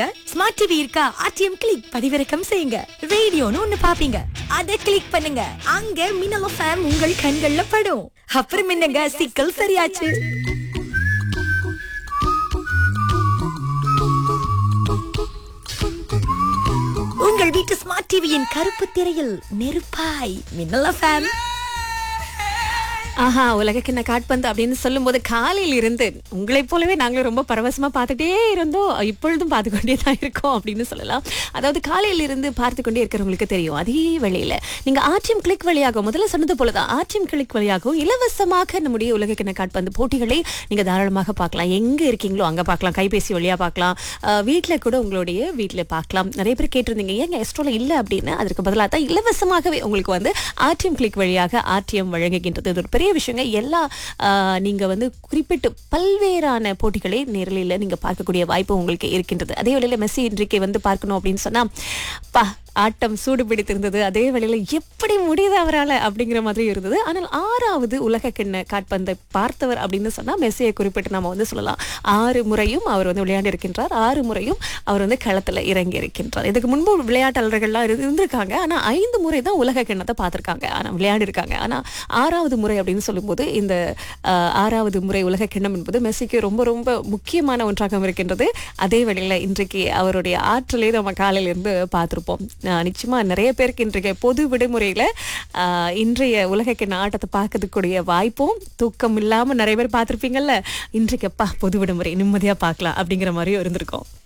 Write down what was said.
பண்ணுங்க smart TV இருக்கா RTM click பதிவிறக்கம் செய்யுங்க ரேடியோன்னு ஒண்ணு பாப்பீங்க அத கிளிக் பண்ணுங்க அங்க மின்னல் ஃபேம் உங்கள் கண்கள்ல படும் அப்புறம் என்னங்க சிக்கல் சரியாச்சு உங்கள் வீட்டு ஸ்மார்ட் டிவியின் கருப்பு திரையில் நெருப்பாய் மின்னல் ஃபேம் ஆஹா உலகக்கிண்ண காட்பந்து அப்படின்னு சொல்லும்போது காலையில் இருந்து உங்களைப் போலவே நாங்களும் ரொம்ப பரவசமா பார்த்துட்டே இருந்தோம் இப்பொழுதும் பார்த்து கொண்டே தான் இருக்கோம் அப்படின்னு சொல்லலாம் அதாவது காலையில் இருந்து பார்த்து கொண்டே இருக்கிறவங்களுக்கு தெரியும் அதே வேளையில நீங்க ஆர்டிஎம் கிளிக் வழியாக முதல்ல சொன்னது போலதான் ஆர்டிஎம் கிளிக் வழியாகவும் இலவசமாக நம்முடைய உலகக்கிண்ண காட்பந்து போட்டிகளை நீங்க தாராளமாக பார்க்கலாம் எங்க இருக்கீங்களோ அங்க பார்க்கலாம் கைபேசி வழியா பார்க்கலாம் அஹ், வீட்ல கூட உங்களுடைய வீட்ல பார்க்கலாம் நிறைய பேர் கேட்டிருந்தீங்க ஏங்க எஸ்ட்ரோல இல்ல அப்படின்னு அதற்கு பதிலாக தான் இலவசமாகவே உங்களுக்கு வந்து ஆர்டிஎம் கிளிக் வழியாக ஆர்டிஎம் வழங்குகின்றது இது ஒரு பெரிய விஷயங்க எல்லா ஆஹ், நீங்க வந்து குறிப்பிட்டு பல்வேறான போட்டிகளை நேரலையில் நீங்க பார்க்கக்கூடிய வாய்ப்பு உங்களுக்கு இருக்கின்றது அதே வேளையில மெஸ்ஸி இன்றைக்கு வந்து பார்க்கணும் அப்படின்னு சொன்னா பா ஆட்டம் சூடு பிடித்திருந்தது அதே வேளையில எப்படி முடியுது அவரால் அப்படிங்கிற மாதிரி இருந்தது ஆனால் ஆறாவது உலக கிண்ண காட்பந்தை பார்த்தவர் அப்படின்னு சொன்னா மெஸ்ஸியை குறிப்பிட்டு நம்ம வந்து சொல்லலாம் ஆறு முறையும் அவர் வந்து விளையாண்டு இருக்கின்றார் ஆறு முறையும் அவர் வந்து களத்துல இறங்கி இருக்கின்றார் இதுக்கு முன்பு விளையாட்டாளர்கள்லாம் இரு- இருந்திருக்காங்க ஆனா ஐந்து முறை தான் உலக கிண்ணத்தை பார்த்திருக்காங்க ஆனா விளையாடி இருக்காங்க ஆனா ஆறாவது முறை அப்படின்னு சொல்லும்போது இந்த ஆஹ், ஆறாவது முறை உலக கிண்ணம் என்பது மெஸ்ஸிக்கு ரொம்ப ரொம்ப முக்கியமான ஒன்றாக இருக்கின்றது அதே வேளையில இன்றைக்கு அவருடைய ஆற்றலை நம்ம காலையில இருந்து பார்த்திருப்போம் ஆஹ், நிச்சயமா நிறைய பேருக்கு இன்றைக்கு பொது விடுமுறையில ஆஹ், இன்றைய உலக கிண்ண ஆட்டத்தை பார்க்கறதுக்குரிய வாய்ப்பும் தூக்கம் இல்லாம நிறைய பேர் பார்த்திருப்பீங்கல்ல இன்றைக்கு அப்பா பொது விடுமுறை நிம்மதியா பார்க்கலாம் அப்படிங்கிற மாதிரியும் இருந்திருக்கும்